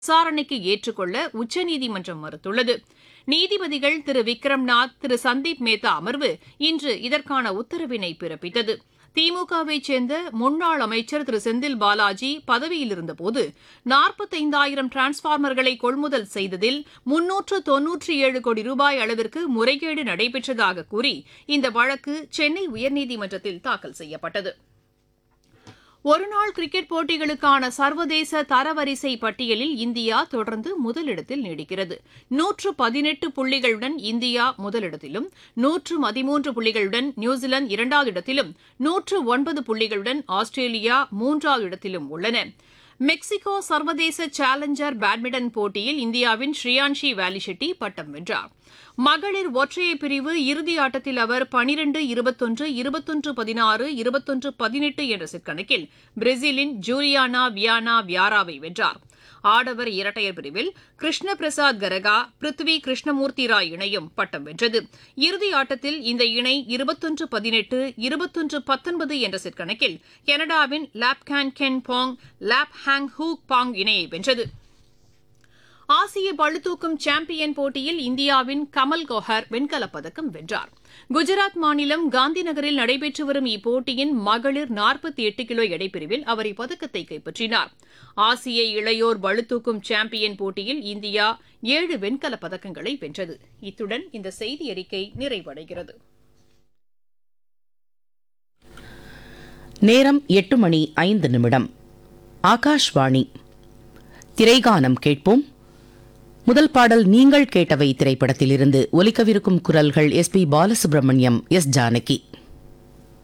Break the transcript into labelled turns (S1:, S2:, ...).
S1: விசாரணைக்கு ஏற்றுக்கொள்ள உச்சநீதிமன்றம் மறுத்துள்ளது நீதிபதிகள் திரு விக்ரம்நாத் திரு சந்தீப் மேத்தா அமர்வு இன்று இதற்கான உத்தரவினை பிறப்பித்தது திமுகவை சேர்ந்த முன்னாள் அமைச்சர் திரு செந்தில் பாலாஜி பதவியில் இருந்தபோது நாற்பத்தைந்தாயிரம் டிரான்ஸ்பார்மர்களை கொள்முதல் செய்ததில் முன்னூற்று தொன்னூற்றி ஏழு கோடி ரூபாய் அளவிற்கு முறைகேடு நடைபெற்றதாக கூறி இந்த வழக்கு சென்னை உயர்நீதிமன்றத்தில் தாக்கல் செய்யப்பட்டது ஒருநாள் கிரிக்கெட் போட்டிகளுக்கான சர்வதேச தரவரிசை பட்டியலில் இந்தியா தொடர்ந்து முதலிடத்தில் நீடிக்கிறது நூற்று பதினெட்டு புள்ளிகளுடன் இந்தியா முதலிடத்திலும் நூற்று பதிமூன்று புள்ளிகளுடன் நியூசிலாந்து இரண்டாவது இடத்திலும் நூற்று ஒன்பது புள்ளிகளுடன் ஆஸ்திரேலியா மூன்றாவது இடத்திலும் உள்ளன மெக்சிகோ சர்வதேச சேலஞ்சர் பேட்மிண்டன் போட்டியில் இந்தியாவின் ஸ்ரீயான்ஷி வேலிஷெட்டி பட்டம் வென்றார் மகளிர் ஒற்றையர் பிரிவு இறுதி ஆட்டத்தில் அவர் பனிரெண்டு இருபத்தொன்று இருபத்தொன்று பதினாறு இருபத்தொன்று பதினெட்டு என்ற செட் கணக்கில் பிரேசிலின் ஜூலியானா வியானா வியாராவை வென்றார் ஆடவர் இரட்டையர் பிரிவில் கிருஷ்ண பிரசாத் கரகா பிருத்வி கிருஷ்ணமூர்த்தி ராய் இணையும் பட்டம் வென்றது இறுதி ஆட்டத்தில் இந்த இணை இருபத்தொன்று பதினெட்டு இருபத்தொன்று பத்தொன்பது என்ற செட் கணக்கில் கனடாவின் லாப்கான் கென் பாங் லாப் ஹாங் ஹூக் பாங் இணையை வென்றது ஆசிய பளுதூக்கும் சாம்பியன் போட்டியில் இந்தியாவின் கமல் கோஹர் வெண்கலப் பதக்கம் வென்றார் குஜராத் மாநிலம் காந்தி நகரில் நடைபெற்று வரும் இப்போட்டியின் மகளிர் நாற்பத்தி எட்டு கிலோ எடைப்பிரிவில் அவர் இப்பதக்கத்தை கைப்பற்றினார் ஆசிய இளையோர் பளுதூக்கும் சாம்பியன் போட்டியில் இந்தியா ஏழு வெண்கலப் பதக்கங்களை வென்றது இத்துடன் இந்த செய்தி அறிக்கை நிறைவடைகிறது
S2: நேரம் எட்டு மணி ஐந்து நிமிடம் ஆகாஷ்வாணி திரைகானம் கேட்போம் முதல் பாடல் நீங்கள் கேட்டவை திரைப்படத்திலிருந்து ஒலிக்கவிருக்கும் குரல்கள் S P Balasubrahmanyam S Janaki